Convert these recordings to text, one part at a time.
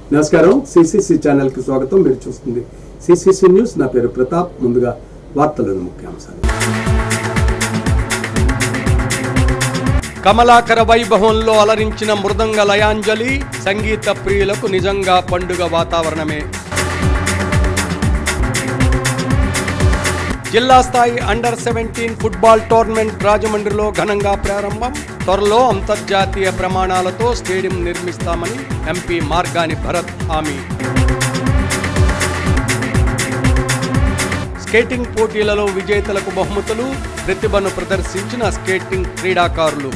నమస్కారం CCC channel కి స్వాగతం మీరు చూస్తుంది సిసిసి న్యూస్ నా పేరు ప్రతాప్ ముందుగా వార్తలను ముఖ్యాంశాలు కమలాకర వైభవంలో అలరించిన మృదంగ లయాంజలి సంగీత ప్రియులకు నిజంగా పండుగ వాతావరణమే జిల్లా స్థాయి అండర్ సెవెంటీన్ ఫుట్బాల్ టోర్నమెంట్ రాజమండ్రిలో ఘనంగా ప్రారంభం త్వరలో అంతర్జాతీయ ప్రమాణాలతో స్టేడియం నిర్మిస్తామని ఎంపీ మార్గాని భరత్ హామీ స్కేటింగ్ పోటీలలో విజేతలకు బహుమతులు ప్రతిభను ప్రదర్శించిన స్కేటింగ్ క్రీడాకారులు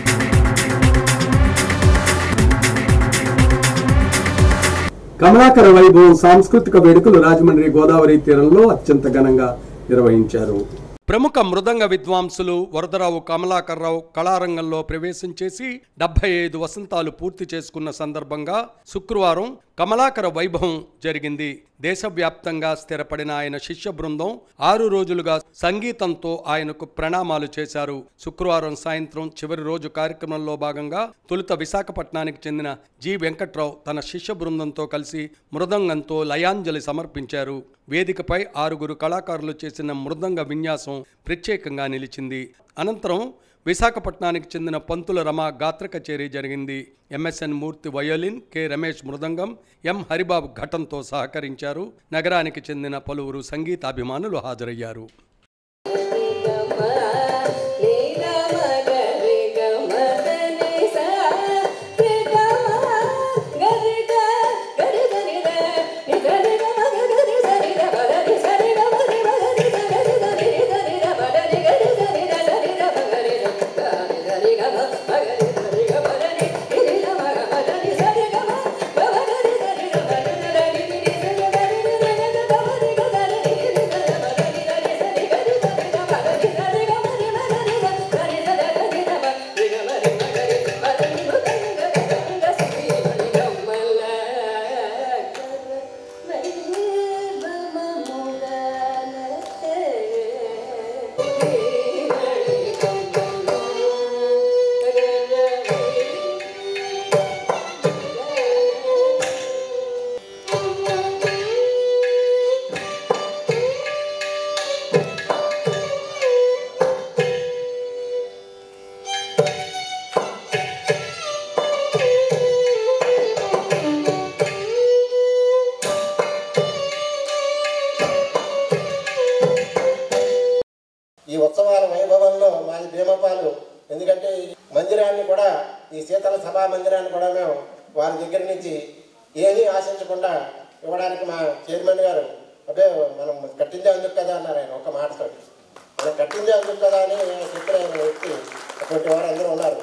కమలాకర వైభవం సాంస్కృతిక వేడుకలు రాజమండ్రి గోదావరి తీరంలో అత్యంత ఘనంగా నిర్వహించారు ప్రముఖ మృదంగ విద్వాంసులు వరదరావు కమలాకర్రావు కళారంగంలో ప్రవేశం చేసి డెబ్బై ఐదు వసంతాలు పూర్తి చేసుకున్న సందర్భంగా శుక్రవారం కమలాకర వైభవం జరిగింది దేశవ్యాప్తంగా స్థిరపడిన ఆయన శిష్య బృందం ఆరు రోజులుగా సంగీతంతో ఆయనకు ప్రణామాలు చేశారు శుక్రవారం సాయంత్రం చివరి రోజు కార్యక్రమంలో భాగంగా తొలుత విశాఖపట్నానికి చెందిన జి వెంకట్రావు తన శిష్య బృందంతో కలిసి మృదంగంతో లయాంజలి సమర్పించారు వేదికపై ఆరుగురు కళాకారులు చేసిన మృదంగ విన్యాసం ప్రత్యేకంగా నిలిచింది అనంతరం విశాఖపట్నానికి చెందిన పంతుల రమ గాత్ర కచేరీ జరిగింది MSN Murthy violin K Ramesh మృదంగం ఎం హరిబాబు ఘటంతో సహకరించారు నగరానికి చెందిన పలువురు సంగీతాభిమానులు హాజరయ్యారు ఈ ఉత్సవాల వైభవంలో మాది భీమపాలు ఎందుకంటే ఈ మందిరాన్ని కూడా ఈ శీతల సభా మందిరాన్ని కూడా మేము వారి దగ్గర నుంచి ఏమీ ఆశించకుండా ఇవ్వడానికి మా చైర్మన్ గారు అదే మనం కట్టిందే అందుకు కదా అన్నారు ఆయన ఒక మాటతో మనం కట్టిందే అందుకు కదా అని చెప్పిన ఆయన వ్యక్తి అటువంటి వారు అందరూ ఉన్నారు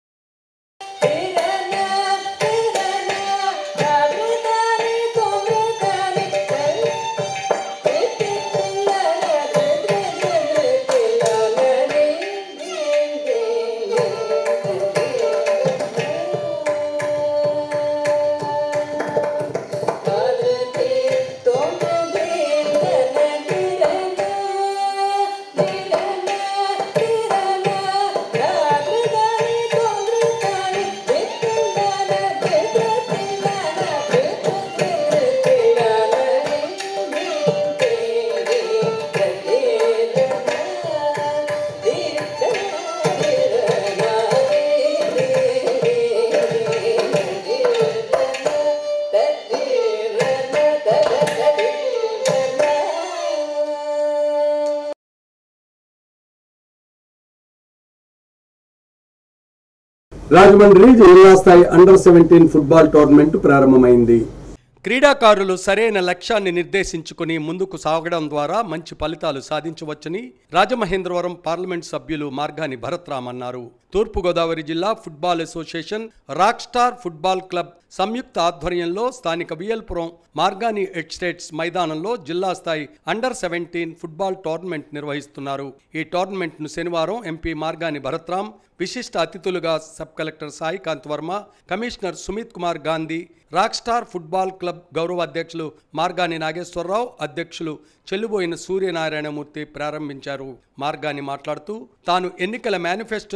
రాజమండ్రి జిల్లా స్థాయి అండర్ సెవెంటీన్ ఫుట్బాల్ టోర్నమెంట్ ప్రారంభమైంది క్రీడాకారులు సరైన లక్ష్యాన్ని నిర్దేశించుకుని ముందుకు సాగడం ద్వారా మంచి ఫలితాలు సాధించవచ్చని రాజమహేంద్రవరం పార్లమెంట్ సభ్యులు మార్గాని భరత్రామ్ అన్నారు తూర్పుగోదావరి జిల్లా football association rock star football club సంయుక్త ఆధ్వర్యంలో స్థానిక వియల్పురం మార్గాని ఎస్టేట్స్ మైదానంలో జిల్లా స్థాయి అండర్ సెవెంటీన్ ఫుట్బాల్ టోర్నమెంట్ నిర్వహిస్తున్నారు ఈ టోర్నమెంట్ను శనివారం ఎంపీ మార్గాని భరత్రామ్ విశిష్ట అతిథులుగా sub collector Saikanth Varma commissioner Sumit Kumar Gandhi rock star football club గౌరవ అధ్యక్షులు మార్గాని నాగేశ్వరరావు అధ్యక్షులు చెల్లుబోయిన సూర్యనారాయణమూర్తి ప్రారంభించారు మార్గాని మాట్లాడుతూ తాను ఎన్నికల మేనిఫెస్టోలో హామీ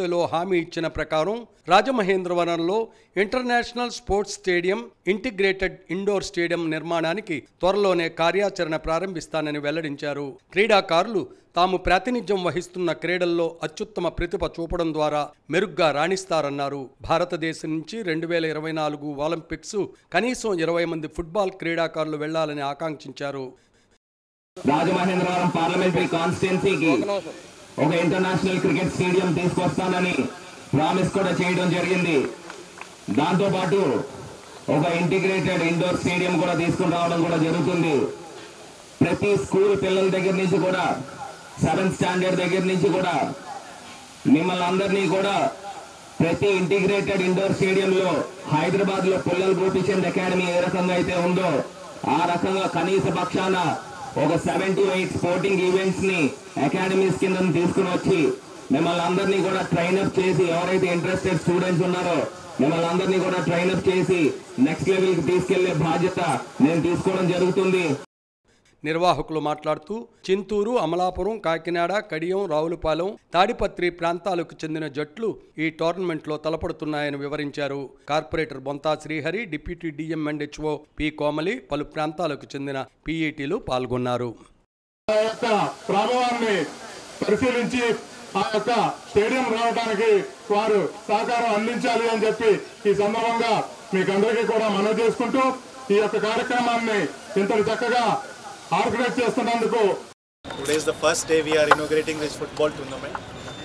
హామీ ఇచ్చిన ప్రకారం రాజమహేంద్రవరంలో international sports stadium integrated indoor stadium నిర్మాణానికి త్వరలోనే కార్యాచరణ ప్రారంభిస్తానని వెల్లడించారు క్రీడాకారులు తాము ప్రాతినిధ్యం వహిస్తున్న క్రీడల్లో అత్యుత్తమ ప్రతిభ చూపడం ద్వారా మెరుగ్గా రాణిస్తారన్నారు భారతదేశం నుంచి రెండు వేల ఇరవై నాలుగు ఒలింపిక్స్ కనీసం ఇరవై మంది ఫుట్బాల్ క్రీడాకారులు వెళ్లాలని ఆకాంక్షించారు రాజమహేంద్రవరం పార్లమెంటరీ కాన్స్టిట్యున్సీకి ఒక ఇంటర్నేషనల్ క్రికెట్ స్టేడియం తీసుకొస్తానని ప్రామిస్ కూడా చేయడం జరిగింది దాంతో పాటు ఒక ఇంటిగ్రేటెడ్ ఇండోర్ స్టేడియం కూడా తీసుకుని రావడం కూడా జరుగుతుంది ప్రతి స్కూల్ పిల్లల దగ్గర నుంచి కూడా సెవెంత్ స్టాండర్డ్ దగ్గర నుంచి కూడా మిమ్మల్ని అందరినీ కూడా ప్రతి ఇంటిగ్రేటెడ్ ఇండోర్ స్టేడియంలో హైదరాబాద్ లో పుల్లల్ గోపిచంద్ అకాడమీ ఏ రకంగా అయితే ఉందో ఆ రకంగా కనీస పక్షాన ఒక seven to eight sporting events ని అకాడమీస్ కింద తీసుకుని వచ్చి మిమ్మల్ని అందరినీ కూడా ట్రైన్ అప్ చేసి ఎవరైతే ఇంట్రెస్టెడ్ స్టూడెంట్స్ ఉన్నారో మిమ్మల్ని అందరినీ కూడా ట్రైన్ అప్ చేసి నెక్స్ట్ లెవెల్ కి తీసుకెళ్లే బాధ్యత నేను తీసుకోవడం జరుగుతుంది నిర్వాహకులు మాట్లాడుతూ చింతూరు అమలాపురం కాకినాడ కడియం రావులపాలెం తాడిపత్రి ప్రాంతాలకు చెందిన జట్లు ఈ టోర్నమెంట్లో తలపడుతున్నాయని వివరించారు corporator Bontha Srihari deputy DM and HO P Komali పలు ప్రాంతాలకు చెందిన పీఈటీలు పాల్గొన్నారు ఆ యొక్క ప్రభావాన్ని పరిశీలించి ఆ యొక్క స్టేడియం రావడానికి వారు సహకారం అందించాలి అని చెప్పి ఈ సందర్భంగా మీకు అందరికీ కూడా మనవి చేసుకుంటూ ఈ యొక్క కార్యక్రమాన్ని ఇంతటి చక్కగా ఆర్గనైజ్ చేస్తున్నందుకు Today is the first day we are inaugurating this football tournament.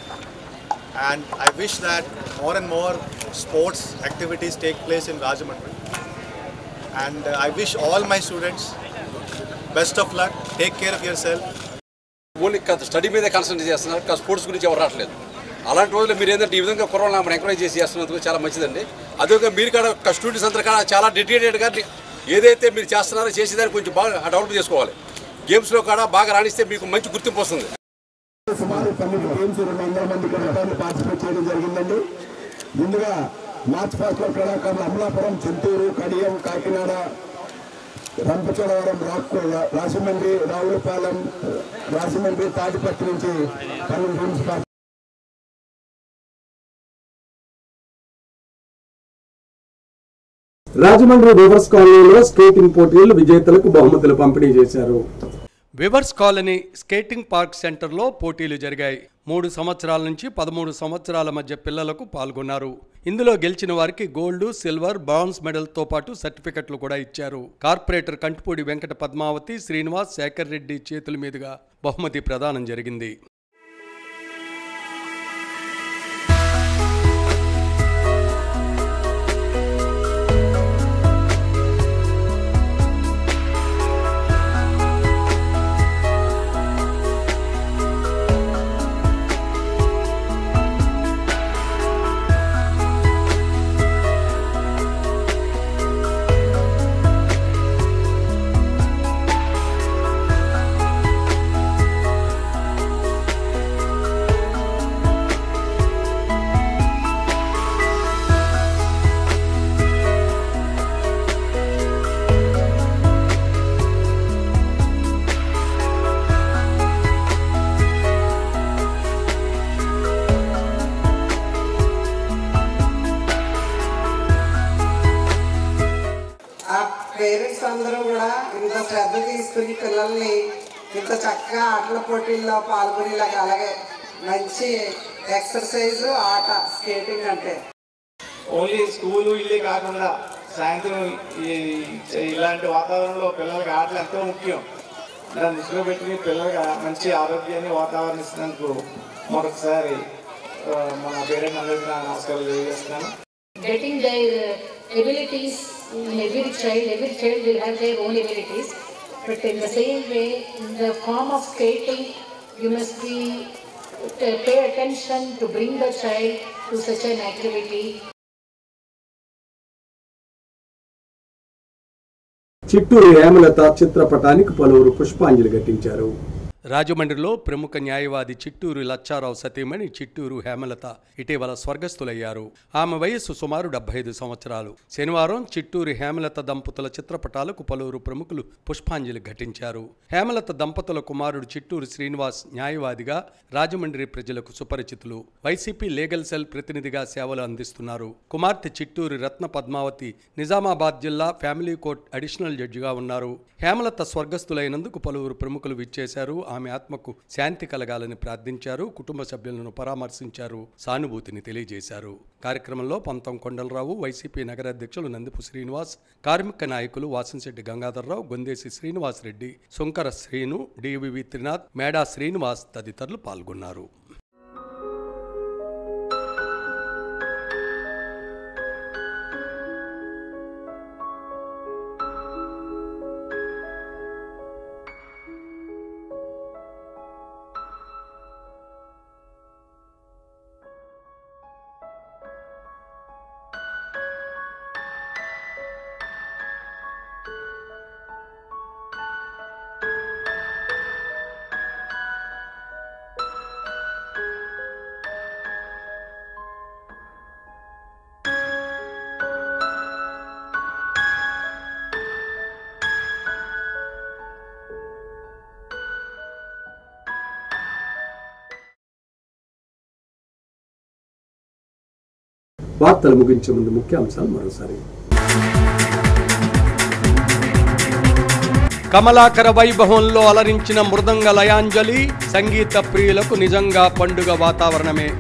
And I wish that more and more sports activities take place in Rajahmundry. And uh, I wish all my students best of luck, take care of yourself. Only కాదు study మీదే concentrate చేస్తున్నారు కాదు sports గురించి ఎవరు రావట్లేదు అలాంటి రోజులు మీరు ఏంటంటే ఈ విధంగా కుర్రోళ్ళని మనం ఎంకరేజ్ చేసి చేస్తున్నందుకు చాలా మంచిదండి అదేవిధంగా మీరు కూడా స్టూడెంట్స్ అందరూ కూడా చాలా డెడికేటెడ్గా ఏదైతే మీరు చేస్తున్నారో చేసేదాన్ని కొంచెం బాగా డెవలప్ చేసుకోవాలి గేమ్స్లో కూడా బాగా రాణిస్తే మీకు మంచి గుర్తింపు వస్తుంది సుమారు పన్నెండు గేమ్స్ రెండు వందల మంది క్రీడాకారులు పార్టిసిపేట్ చేయడం జరిగిందండి ముందుగా మ్యాచ్ ఫస్ట్ లో క్రీడాకారులు అమలాపురం చిత్తూరు కడియం కాకినాడ రంపచోడవరం రాకు రాజమండ్రి రావులపాలెం రాజమండ్రి తాటిపత్రి నుంచి పన్నెండు టీమ్స్ పార్టి- రాజమండ్రి రివర్స్ కాలనీలో స్కేటింగ్ పోటీలు విజేతలకు బహుమతులు పంపిణీ చేశారు వివర్స్ కాలనీ స్కేటింగ్ పార్క్ సెంటర్లో పోటీలు జరిగాయి మూడు సంవత్సరాల నుంచి పదమూడు సంవత్సరాల మధ్య పిల్లలకు పాల్గొన్నారు ఇందులో గెలిచిన వారికి గోల్డ్ సిల్వర్ బ్రాంజ్ మెడల్తో పాటు సర్టిఫికెట్లు కూడా ఇచ్చారు కార్పొరేటర్ కంటిపూడి వెంకట పద్మావతి శ్రీనివాస్ శేఖర్ రెడ్డి చేతుల మీదుగా బహుమతి ప్రదానం జరిగింది ఆ పేరెంట్స్ అందరూ కూడా ఇంత శ్రద్ధ తీసుకుని పిల్లల్ని ఇంత చక్కగా ఆటల పోటీల్లో పాల్గొనేలాగా అలాగే మంచి ఎక్సర్సైజ్ ఆట స్కేటింగ్ అంటే ఓన్లీ స్కూలు ఇల్లే కాకుండా సాయంత్రం ఈ ఇలాంటి వాతావరణంలో పిల్లలకి ఆటలు ఎంతో ముఖ్యం దాన్ని దృష్టిలో పెట్టుకుని పిల్లలకి మంచి ఆరోగ్యాన్ని వాతావరణం ఇచ్చినందుకు మరొకసారి ఆ, మన పేరెంట్ అందరికీ నా నమస్కారాలు తెలియజేస్తున్నాను getting their uh, abilities in every child, every child will have their own abilities. But in the same way, in the form of skating, you must be uh, pay attention to bring the child to such an activity. Chitturu Hemalatha చిత్రపటానికి పలువురు పుష్పాంజలి ఘటించారు రాజమండ్రిలో ప్రముఖ న్యాయవాది చిట్టూరు లచ్చారావు సతీమణి చిట్టూరు హేమలత ఇటీవల స్వర్గస్థులయ్యారు ఆమె వయస్సు సుమారు డెబ్బై ఐదు సంవత్సరాలు శనివారం చిట్టూరు హేమలత దంపతుల చిత్రపటాలకు పలువురు ప్రముఖులు పుష్పాంజలి ఘటించారు హేమలత దంపతుల కుమారుడు చిట్టూరు శ్రీనివాస్ న్యాయవాదిగా రాజమండ్రి ప్రజలకు సుపరిచితులు వైసీపీ లీగల్ సెల్ ప్రతినిధిగా సేవలు అందిస్తున్నారు కుమార్తె చిట్టూరు రత్న పద్మావతి నిజామాబాద్ జిల్లా ఫ్యామిలీ కోర్ట్ అడిషనల్ జడ్జిగా ఉన్నారు హేమలత స్వర్గస్థులైనందుకు పలువురు ప్రముఖులు విచ్చేశారు ఆమె ఆత్మకు శాంతి కలగాలని ప్రార్థించారు కుటుంబ సభ్యులను పరామర్శించారు సానుభూతిని తెలియజేశారు కార్యక్రమంలో పంతం కొండలరావు వైసీపీ నగర అధ్యక్షులు నందిపు శ్రీనివాస్ కార్మిక నాయకులు వాసంశెట్టి గంగాధర్రావు గొందేసి శ్రీనివాస్ రెడ్డి శంకర శ్రీను డివివి త్రినాథ్ మేడా శ్రీనివాస్ తదితరులు పాల్గొన్నారు వార్తలు ముగించే ముందు ముఖ్యాంశాలు మరోసారి కమలాకర వైభవంలో అలరించిన మృదంగ లయాంజలి సంగీత ప్రియులకు నిజంగా పండుగ వాతావరణమే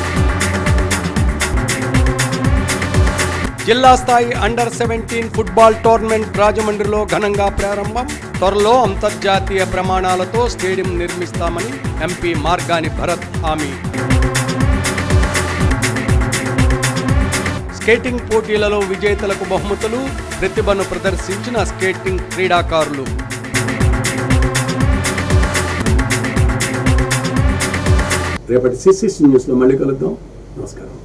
జిల్లా స్థాయి అండర్ సెవెంటీన్ ఫుట్బాల్ టోర్నమెంట్ రాజమండ్రిలో ఘనంగా ప్రారంభం త్వరలో అంతర్జాతీయ ప్రమాణాలతో స్టేడియం నిర్మిస్తామని ఎంపీ మార్గాని భరత్ హామీ స్కేటింగ్ పోటీలలో విజేతలకు బహుమతులు ప్రతిభను ప్రదర్శించిన స్కేటింగ్ క్రీడాకారులు రేపటి సిసిసి న్యూస్లో మళ్ళీ కలుద్దాం నమస్కారం